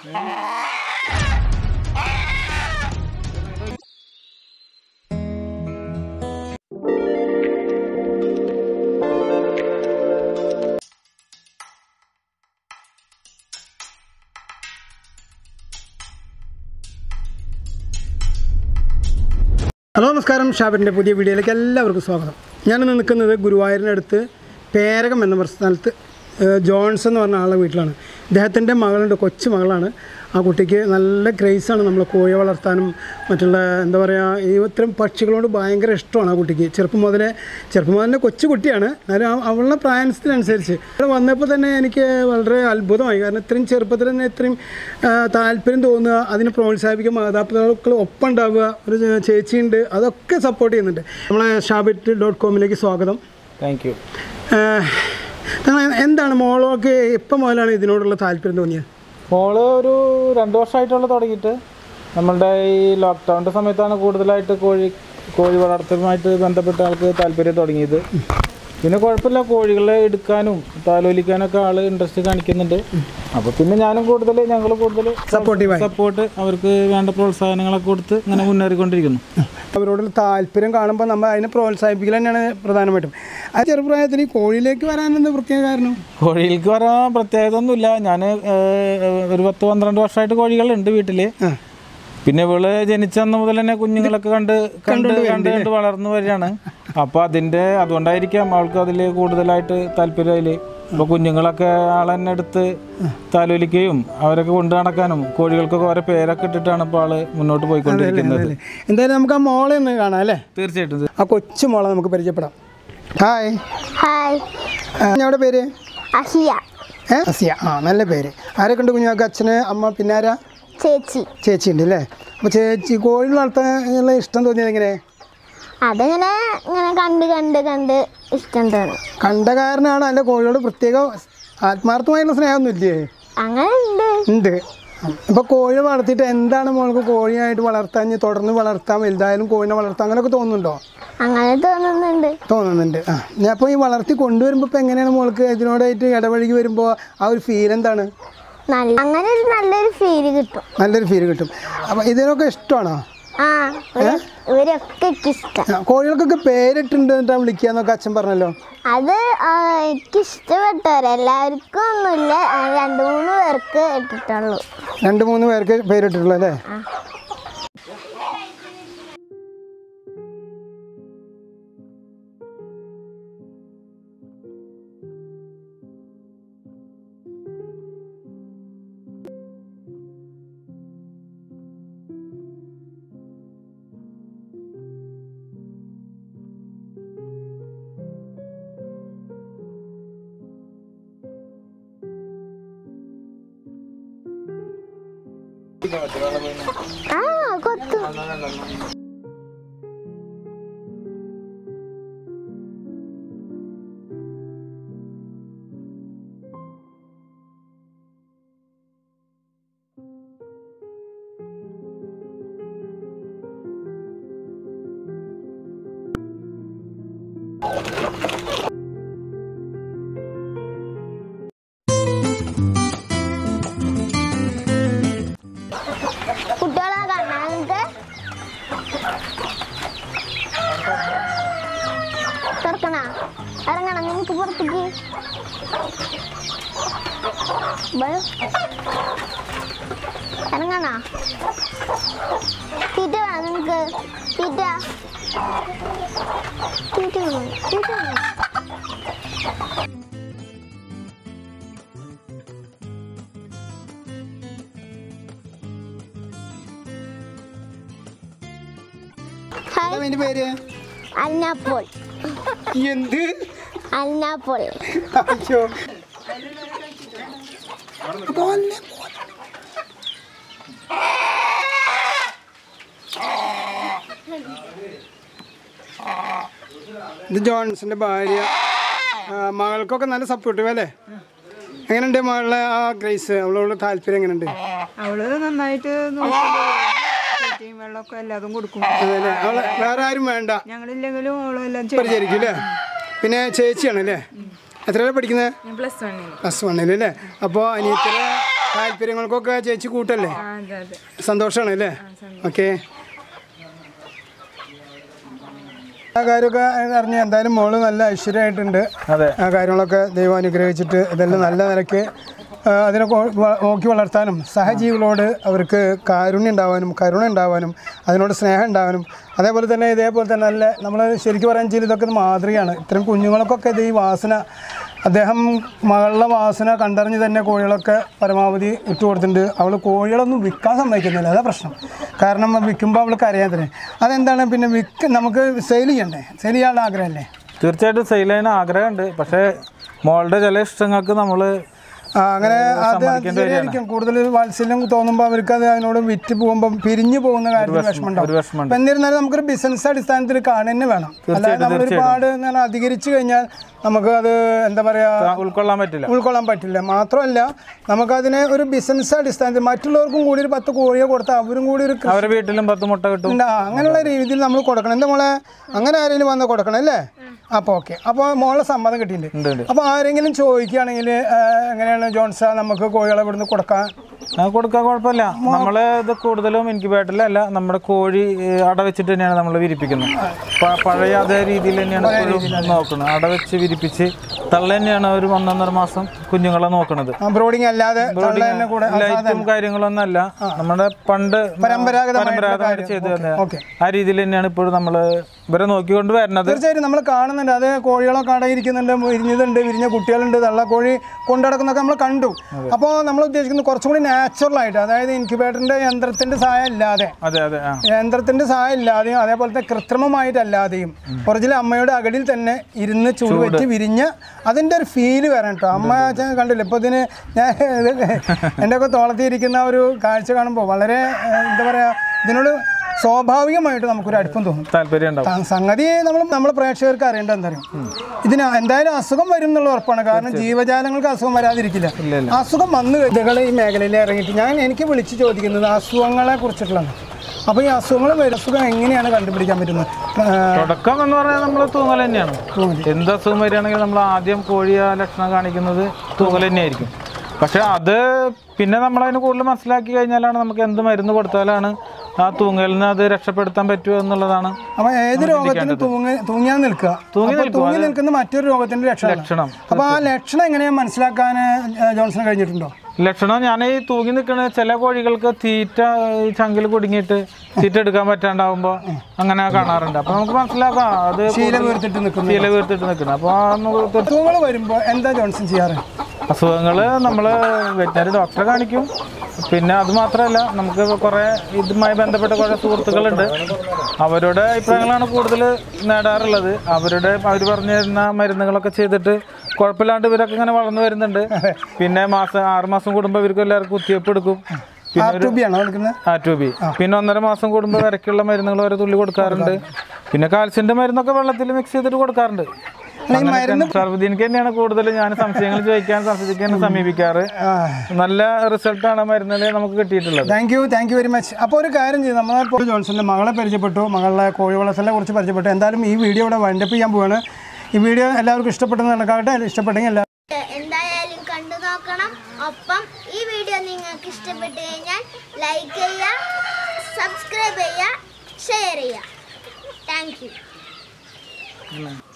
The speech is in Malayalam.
ഹലോ നമസ്കാരം ഷാബിൻ്റെ പുതിയ വീഡിയോയിലേക്ക് എല്ലാവർക്കും സ്വാഗതം ഞാനിന്ന് നിൽക്കുന്നത് ഗുരുവായൂരിനടുത്ത് പേരകം എന്ന പറ- സ്ഥലത്ത് ഏഹ്, ജോൺസ് എന്ന് പറഞ്ഞ ആളുടെ വീട്ടിലാണ് ഇദ്ദേഹത്തിൻ്റെ മകളുണ്ട് കൊച്ചു മകളാണ് ആ കുട്ടിക്ക് നല്ല ക്രേസാണ് നമ്മൾ കോഴി വളർത്താനും മറ്റുള്ള എന്താ പറയുക ഈ ഇത്തരം പക്ഷികളോട് ഭയങ്കര ഇഷ്ടമാണ് ആ കുട്ടിക്ക് ചെറുപ്പം മുതലേ ചെറുപ്പം മുതലേ കൊച്ചു കുട്ടിയാണ് എന്നാലും ആ- അവളുടെ പ്രായത്തിനനുസരിച്ച് ഇവിടെ വന്നപ്പോൾ തന്നെ എനിക്ക് വളരെ അത്ഭുതമായി കാരണം ഇത്രയും ചെറുപ്പത്തിൽ തന്നെ ഇത്രയും ആ, താല്പര്യം തോന്നുക അതിനെ പ്രോത്സാഹിപ്പിക്കുക മാതാപിതാക്കൾ ഒപ്പം ഉണ്ടാവുക ഒരു ചേ- ചേച്ചിയുണ്ട് അതൊക്കെ സപ്പോർട്ട് ചെയ്യുന്നുണ്ട് നമ്മളെ ഷാബിറ്റ് ഡോട്ട് കോമിലേക്ക് സ്വാഗതം താങ്ക് യു ഏഹ്, താങ്കൾ എന്താണ് മോളോക്ക് എപ്പം മുതലാണ് ഇതിനോടുള്ള താല്പര്യം തോന്നിയത് മോള് ഒരു രണ്ട് വർഷമായിട്ടുള്ള തുടങ്ങിയിട്ട് നമ്മളുടെ ഈ ലോക്ക്ഡൗണിൻ്റെ സമയത്താണ് കൂടുതലായിട്ട് കോഴി കോഴി വളർത്തലുമായിട്ട് ബന്ധപ്പെട്ട ആൾക്ക് താല്പര്യം തുടങ്ങിയത് പിന്നെ കുഴപ്പമില്ല കോഴികളെ എടുക്കാനും താലോലിക്കാനൊക്കെ ആള് ഇൻട്രസ്റ്റ് കാണിക്കുന്നുണ്ട് അപ്പോൾ പിന്നെ ഞാനും കൂടുതൽ ഞങ്ങൾ കൂടുതൽ സപ്പോർട്ടീവായി സപ്പോർട്ട് അവർക്ക് വേണ്ട പ്രോത്സാഹനങ്ങളൊക്കെ കൊടുത്ത് ഇങ്ങനെ മുന്നേറിക്കൊണ്ടിരിക്കുന്നു അവരോടുള്ള താല്പര്യം കാണുമ്പോൾ നമ്മൾ അതിനെ പ്രോത്സാഹിപ്പിക്കൽ തന്നെയാണ് പ്രധാനമായിട്ടും ആ ചെറുപ്രായത്തിൽ ഈ കോഴിയിലേക്ക് വരാനെന്ത് പ്രത്യേക കാരണം കോഴികൾക്ക് വരാൻ പ്രത്യേകത ഒന്നുമില്ല ഞാൻ ഒരു പത്ത് പന്ത്രണ്ട് വർഷമായിട്ട് കോഴികളുണ്ട് വീട്ടിൽ ആ. പിന്നെ ഇവള് ജനിച്ചന്ന് മുതൽ തന്നെ കുഞ്ഞുങ്ങളൊക്കെ കണ്ട് കണ്ട് കണ്ട് കണ്ട് വളർന്നു വരികയാണ് അപ്പൊ അതിന്റെ അതുകൊണ്ടായിരിക്കാം അവൾക്ക് അതിൽ കൂടുതലായിട്ട് താല്പര്യം അതില് അപ്പൊ കുഞ്ഞുങ്ങളൊക്കെ ആളെന്നെ എടുത്ത് താലോലിക്കുകയും അവരൊക്കെ കൊണ്ടു നടക്കാനും കോഴികൾക്കൊക്കെ ഓരോ പേരൊക്കെ ഇട്ടിട്ടാണ് ഇപ്പോൾ ആള് മുന്നോട്ട് പോയിക്കൊണ്ടിരിക്കുന്നത് എന്തായാലും നമുക്ക് ആ മോളെ ഒന്ന് കാണാം അല്ലേ തീർച്ചയായിട്ടും ഇത് ആ കൊച്ചു മോളെ നമുക്ക് പരിചയപ്പെടാം ഹായ് ഹായ് ഞങ്ങളുടെ പേര് അഹിയ ഏ അസിയ ആ നല്ല പേര് ആരൊക്കെ ഉണ്ട് കുഞ്ഞാക്ക് അച്ഛന് അമ്മ പിന്നെ ആരാ ചേച്ചി ചേച്ചി ഉണ്ട് അല്ലേ അപ്പോൾ ചേച്ചി കോഴി വളർത്താനുള്ള ഇഷ്ടം തോന്നിയത് എങ്ങനെ അതിങ്ങനെ ഇങ്ങനെ കണ്ട് കണ്ട് കണ്ട് ഇഷ്ടം തോന്നി കണ്ട കാരനാണ് അല്ല കോഴിയോട് പ്രത്യേക ആത്മാർത്ഥമായിട്ടുള്ള സ്നേഹമൊന്നും ഇല്ലേ അങ്ങനെ ഉണ്ട് ഉണ്ട് ഇപ്പോൾ കോഴി വളർത്തിയിട്ട് എന്താണ് മോൾക്ക് കോഴിയായിട്ട് വളർത്താൻ ഇനി തുടർന്ന് വളർത്താൻ വലുതായാലും കോഴിനെ വളർത്താം അങ്ങനെയൊക്കെ തോന്നുന്നുണ്ടോ അങ്ങനെ തോന്നുന്നുണ്ട് തോന്നുന്നുണ്ട് ആ ഞാൻ അപ്പോൾ ഈ വളർത്തി കൊണ്ടുവരുമ്പോൾ ഇപ്പോൾ എങ്ങനെയാണ് മോൾക്ക് ഇതിനോടായിട്ട് ഇടപഴകി വരുമ്പോൾ ആ ഒരു ഫീൽ എന്താണ് നല്ല അങ്ങനെ ഒരു നല്ലൊരു ഫീല് കിട്ടും നല്ലൊരു ഫീൽ കിട്ടും അപ്പോൾ ഇതിനൊക്കെ ഇഷ്ടമാണോ ആ ഇവര് ഇവരൊക്കെ എനിക്ക് ഇഷ്ടം ആ, കോഴികൾക്കൊക്കെ പേരിട്ടുണ്ട് എന്നിട്ടാണ് വിളിക്കുക എന്നൊക്കെ അച്ഛൻ പറഞ്ഞല്ലോ അത് ആ, എനിക്ക് ഇഷ്ടപ്പെട്ടവരെ എല്ലാവർക്കും ഒന്നുമില്ല ആ, രണ്ട് മൂന്ന് പേർക്ക് ഇട്ടിട്ടുള്ളൂ രണ്ട് മൂന്ന് പേർക്ക് പേരിട്ടിട്ടുള്ളൂ അല്ലേ ആ കൊത്തു കുട്ടികളെ കാണാൻ നിങ്ങൾക്ക് തുറക്കണ ഇറങ്ങണം നിങ്ങൾക്ക് പുറത്തേക്ക് ബയോ. ഇറങ്ങണ തീറ്റ വേണം നിങ്ങൾക്ക് തീറ്റ തീറ്റ വേണം തീറ്റ വേണം ഹായ് എന്താ അതിൻ്റെ പേര് അൽനാപ്പോൾ എന്ത് അൽനാപ്പോൾ അയ്യോ പോലെ. ഇത് ജോൺസിന്റെ ഭാര്യ ആ, മകൾക്കൊക്കെ നല്ല സപ്പോർട്ടീവ് അല്ലേ എങ്ങനെയുണ്ട് മകളുടെ ആ ഗ്രേസ് അവളോട് താല്പര്യം എങ്ങനെയുണ്ട് അവള് നന്നായിട്ട് നോക്കുന്നുണ്ട് തീറ്റയും വെള്ളമൊക്കെ എല്ലാതും കൊടുക്കും അതല്ലേ അവളെ വേറെ ആരും വേണ്ട ഞങ്ങളില്ലെങ്കിലും അവളെല്ലാം ചെയ്യും പരിചരിക്കും അല്ലേ പിന്നെ ചേച്ചിയാണ് അല്ലേ എത്രയാണ് പഠിക്കുന്നത് പ്ലസ് വണ്ണിന് പ്ലസ് വണ്ണിൽ അല്ലേ അപ്പോൾ അനിയത്തിയുടെ താല്പര്യങ്ങൾക്കൊക്കെ ചേച്ചി കൂട്ടല്ലേ ആ, അതെ അതെ സന്തോഷമാണ് അല്ലേ ഓക്കെ ആ കാര്യമൊക്കെ അറിഞ്ഞ് എന്തായാലും മോള് നല്ല ഐശ്വര്യമായിട്ടുണ്ട് അതെ ആ കാര്യങ്ങളൊക്കെ ദൈവം അനുഗ്രഹിച്ചിട്ട് ഇതെല്ലാം നല്ല നിലയ്ക്ക് ആ, അതിനെ കൊ- വ- നോക്കി വളർത്താനും സഹജീവികളോട് അവർക്ക് കാരുണ്യം ഉണ്ടാവാനും കരുണ ഉണ്ടാവാനും അതിനോട് സ്നേഹം ഉണ്ടാവാനും അതേപോലെ തന്നെ ഇതേപോലെ തന്നെ നല്ല നമ്മൾ ശരിക്കും പറയാൻ വെച്ചാൽ ഇതൊക്കെ ഒരു മാതൃകയാണ് ഇത്തരം കുഞ്ഞുങ്ങൾക്കൊക്കെ ഇത് ഈ വാസന അദ്ദേഹം മകളുടെ വാസന കണ്ടറിഞ്ഞ് തന്നെ കോഴികളൊക്കെ പരമാവധി ഇട്ട് കൊടുത്തിട്ടുണ്ട് അവൾ കോഴികളൊന്നും വിൽക്കാൻ സമ്മതിക്കുന്നില്ല അതാ പ്രശ്നം കാരണം വിൽക്കുമ്പോൾ അവൾക്ക് അറിയാൻ തന്നെ അതെന്താണ് പിന്നെ വിൽക്ക് നമുക്ക് സെയിൽ ചെയ്യണ്ടേ സെയിൽ ചെയ്യാനുള്ള ആഗ്രഹമല്ലേ തീർച്ചയായിട്ടും സെയിൽ ചെയ്യാൻ ആഗ്രഹമുണ്ട് പക്ഷേ മോളുടെ ചില ഇഷ്ടങ്ങൾക്ക് നമ്മൾ ആ, അങ്ങനെ അത് ശരിയായിരിക്കും കൂടുതൽ വാത്സല്യം തോന്നുമ്പോൾ അവർക്ക് അത് അതിനോട് വിറ്റ് പോകുമ്പോൾ പിരിഞ്ഞു പോകുന്ന കാര്യത്തിൽ വിഷമം ഉണ്ടാവും ഒരു വിഷമമുണ്ട് അപ്പം എന്നിരുന്നാലും നമുക്കൊരു ബിസിനസ് അടിസ്ഥാനത്തിൽ കാണുക തന്നെ വേണം അല്ലാതെ നമ്മൾ ഒരുപാട് എന്ന് പറഞ്ഞാൽ അധികരിച്ചു കഴിഞ്ഞാൽ നമുക്ക് അത് എന്താ പറയുക ഉൾക്കൊള്ളാൻ പറ്റില്ല ഉൾക്കൊള്ളാൻ പറ്റില്ല മാത്രമല്ല നമുക്കതിനെ ഒരു ബിസിനസ് അടിസ്ഥാനത്തിൽ മറ്റുള്ളവർക്കും കൂടി ഒരു പത്ത് കോഴിയെ കൊടുത്താൽ അവരും കൂടി ഒരു അവരെ വീട്ടിലും പത്ത് മുട്ട കിട്ടും ഉണ്ട്. ആ, അങ്ങനെയുള്ള രീതിയിൽ നമ്മൾ കൊടുക്കണം എന്താ മോളെ അങ്ങനെ ആരെങ്കിലും വന്ന് കൊടുക്കണം അല്ലേ അപ്പോൾ ഓക്കെ അപ്പോൾ മോളെ സമ്മതം കിട്ടിയിട്ടുണ്ട് ഉണ്ട് ഉണ്ട് അപ്പോൾ ആരെങ്കിലും ചോദിക്കുകയാണെങ്കിൽ എങ്ങനെയാണ് ജോൺസ നമുക്ക് കോഴികളെ ഇവിടുന്ന് കൊടുക്കാൻ ആ, കൊടുക്കാൻ കുഴപ്പമില്ല നമ്മൾ ഇത് കൂടുതലും ഇൻക്യുബേറ്ററിലല്ല നമ്മുടെ കോഴി ഏ, അട വെച്ചിട്ട് തന്നെയാണ് നമ്മൾ വിരിപ്പിക്കുന്നത് പ- പഴയ അതേ രീതിയിൽ തന്നെയാണ് ഇപ്പോഴും നോക്കുന്നത് അട വെച്ച് വിരിപ്പിച്ച് തള്ള തന്നെയാണ് ഒരു ഒന്നൊന്നര മാസം കുഞ്ഞുങ്ങളെ നോക്കുന്നത് ബ്രോഡിങ് അല്ലാതെ തള്ള തന്നെ കൂടെ ലൈറ്റും കാര്യങ്ങളൊന്നും അല്ല നമ്മുടെ പണ്ട് പരമ്പരാഗതമായിട്ടുള്ള പരമ്പരാഗതമായിട്ട് കാര്യം. ചെയ്തു തന്നെ ഓക്കെ ആ രീതിയിൽ തന്നെയാണ് ഇപ്പോഴും നമ്മൾ ഇവരെ നോക്കിക്കൊണ്ട് വരുന്നത് തീർച്ചയായിട്ടും നമ്മൾ കാണുന്നുണ്ട് അത് കോഴികളൊക്കെ അടയിരിക്കുന്നുണ്ട് വിരിഞ്ഞതുണ്ട് വിരിഞ്ഞ കുട്ടികളുണ്ട് തള്ളക്കോഴി കൊണ്ടടക്കുന്നൊക്കെ നമ്മൾ കണ്ടു അപ്പോൾ നമ്മൾ ഉദ്ദേശിക്കുന്നത് കുറച്ചും കൂടി നാച്ചുറൽ ആയിട്ട് അതായത് ഇൻക്യുബേറ്ററിൻ്റെ യന്ത്രത്തിൻ്റെ സഹായം ഇല്ലാതെ അതെ അതെ ആ യന്ത്രത്തിന്റെ സഹായം ഇല്ലാതെയും അതേപോലത്തെ കൃത്രിമമായിട്ടല്ലാതെയും ഒറിജിനൽ അമ്മയുടെ അകടിൽ തന്നെ ഇരുന്ന് ചൂട് വെച്ച് വിരിഞ്ഞ് അതിൻ്റെ ഒരു ഫീല് വരണം കേട്ടോ അമ്മ ചെ- കണ്ടില്ല ഇപ്പോൾ ഇതിന് ഞാൻ എൻ്റെ ഒക്കെ തോളത്തിയിരിക്കുന്ന ഒരു കാഴ്ച കാണുമ്പോൾ വളരെ ഏഹ്, എന്താ പറയുക ഇതിനോട് സ്വാഭാവികമായിട്ട് നമുക്കൊരു അടുപ്പം തോന്നും താല്പര്യം ഉണ്ടാവും ത- സംഗതി നമ്മൾ നമ്മളെ പ്രേക്ഷകർക്ക് അറിയേണ്ട എന്താ അറിയും ഇതിന് എന്തായാലും അസുഖം വരും എന്നുള്ള ഉറപ്പാണ് കാരണം ജീവജാലങ്ങൾക്ക് അസുഖം വരാതിരിക്കില്ല ഇല്ല, ഇല്ല. അസുഖം വന്നു ഇതുകൾ ഈ മേഖലയിൽ ഇറങ്ങിയിട്ട് ഞാൻ എനിക്ക് വിളിച്ച് ചോദിക്കുന്നത് അസുഖങ്ങളെ കുറിച്ചിട്ടുള്ളതാണ് അപ്പോൾ ഈ അസുഖങ്ങൾ വരും അസുഖം എങ്ങനെയാണ് കണ്ടുപിടിക്കാൻ പറ്റുന്നത് ആ, തുടക്കം എന്ന് പറഞ്ഞാൽ നമ്മൾ തൂങ്ങൽ തന്നെയാണ് എന്ത് അസുഖം വരികയാണെങ്കിൽ നമ്മൾ ആദ്യം കോഴിയ ലക്ഷണം കാണിക്കുന്നത് തൂങ്ങൽ തന്നെയായിരിക്കും പക്ഷെ അത് പിന്നെ നമ്മൾ അതിന് കൂടുതൽ മനസ്സിലാക്കി കഴിഞ്ഞാലാണ് നമുക്ക് എന്ത് മരുന്ന് കൊടുത്താലാണ് ആ തൂങ്ങലിൽ നിന്ന് അത് രക്ഷപ്പെടുത്താൻ പറ്റുമോ എന്നുള്ളതാണ് അപ്പോൾ ഏത് രോഗത്തിനും തൂങ്ങി തൂങ്ങിയാൽ നിൽക്കുക തൂങ്ങി അപ്പോൾ തൂങ്ങി നിൽക്കുന്ന മറ്റൊരു രോഗത്തിന്റെ ലക്ഷണം ലക്ഷണം അപ്പോൾ ആ ലക്ഷണം എങ്ങനെയാണ് മനസ്സിലാക്കാൻ ആ, ജോൺസൺ കഴിഞ്ഞിട്ടുണ്ടോ ലക്ഷണം ഞാൻ ഈ തൂങ്ങി നിൽക്കുന്ന ചില കോഴികൾക്ക് തീറ്റ ഈ ചങ്കിൽ കുടുങ്ങിയിട്ട് തീറ്റ എടുക്കാൻ പറ്റാണ്ടാവുമ്പോൾ അങ്ങനെ കാണാറുണ്ട് അപ്പൊ നമുക്ക് മനസ്സിലാക്കാം അത് ശീല വീർത്തിട്ട് നിൽക്കുന്നു ശീല വീർത്തിട്ട് നിൽക്കുന്നത് അപ്പോൾ നമുക്ക് അസുഖങ്ങൾ വരുമ്പോൾ എന്താ ജോൺസൺ ചെയ്യാറ് അസുഖങ്ങൾ നമ്മൾ വെറ്റിനറി ഡോക്ടറെ കാണിക്കും പിന്നെ അത് മാത്രമല്ല നമുക്ക് കുറേ ഇതുമായി ബന്ധപ്പെട്ട കുറേ സുഹൃത്തുക്കളുണ്ട് അവരുടെ അഭിപ്രായങ്ങളാണ് കൂടുതൽ നേടാറുള്ളത് അവരുടെ അവർ പറഞ്ഞു തരുന്ന മരുന്നുകളൊക്കെ ചെയ്തിട്ട് കുഴപ്പമില്ലാണ്ട് ഇവരൊക്കെ ഇങ്ങനെ വളർന്നു വരുന്നുണ്ട് പിന്നെ മാസം ആറ് മാസം കൂടുമ്പോൾ ഇവർക്ക് എല്ലാവർക്കും കുത്തിവെപ്പ് എടുക്കും പിന്നെ ആർ ടു ബി ആണോ എടുക്കുന്നത് ആ ടു ബി പിന്നെ ഒന്നര മാസം കൂടുമ്പോൾ വിരക്കുള്ള മരുന്നുകൾ ഓരോ തുള്ളി കൊടുക്കാറുണ്ട് പിന്നെ കാൽസ്യന്റെ മരുന്നൊക്കെ വെള്ളത്തിൽ മിക്സ് ചെയ്തിട്ട് കൊടുക്കാറുണ്ട് സർവ്വദീനിക്ക് തന്നെയാണ് കൂടുതൽ ഞാൻ സംശയങ്ങൾ ചോദിക്കാൻ സംശയിക്കാൻ സമീപിക്കാറ് നല്ല റിസൾട്ടാണ് മരുന്നിൽ നമുക്ക് കിട്ടിയിട്ടുള്ളത് thank you thank you very much അപ്പോൾ ഒരു കാര്യം ചെയ്തു നമ്മളിപ്പോൾ ജോൺസന്റെ മകളെ പരിചയപ്പെട്ടു മകളുടെ കോഴി വളർത്തലിനെ കുറിച്ച് പരിചയപ്പെട്ടു എന്തായാലും ഈ വീഡിയോ ഇവിടെ വൈൻഡപ്പ് ചെയ്യാൻ പോവാണ് ഈ വീഡിയോ എല്ലാവർക്കും ഇഷ്ടപ്പെട്ടെന്ന് നടക്കാട്ടെ ഇഷ്ടപ്പെട്ടെങ്കിൽ എല്ലാ എന്തായാലും കണ്ടു നോക്കണം ഒപ്പം ഈ വീഡിയോ നിങ്ങൾക്ക് ഇഷ്ടപ്പെട്ടു കഴിഞ്ഞാൽ ലൈക്ക് ചെയ്യുക സബ്സ്ക്രൈബ് ചെയ്യുക ഷെയർ ചെയ്യുക താങ്ക് യു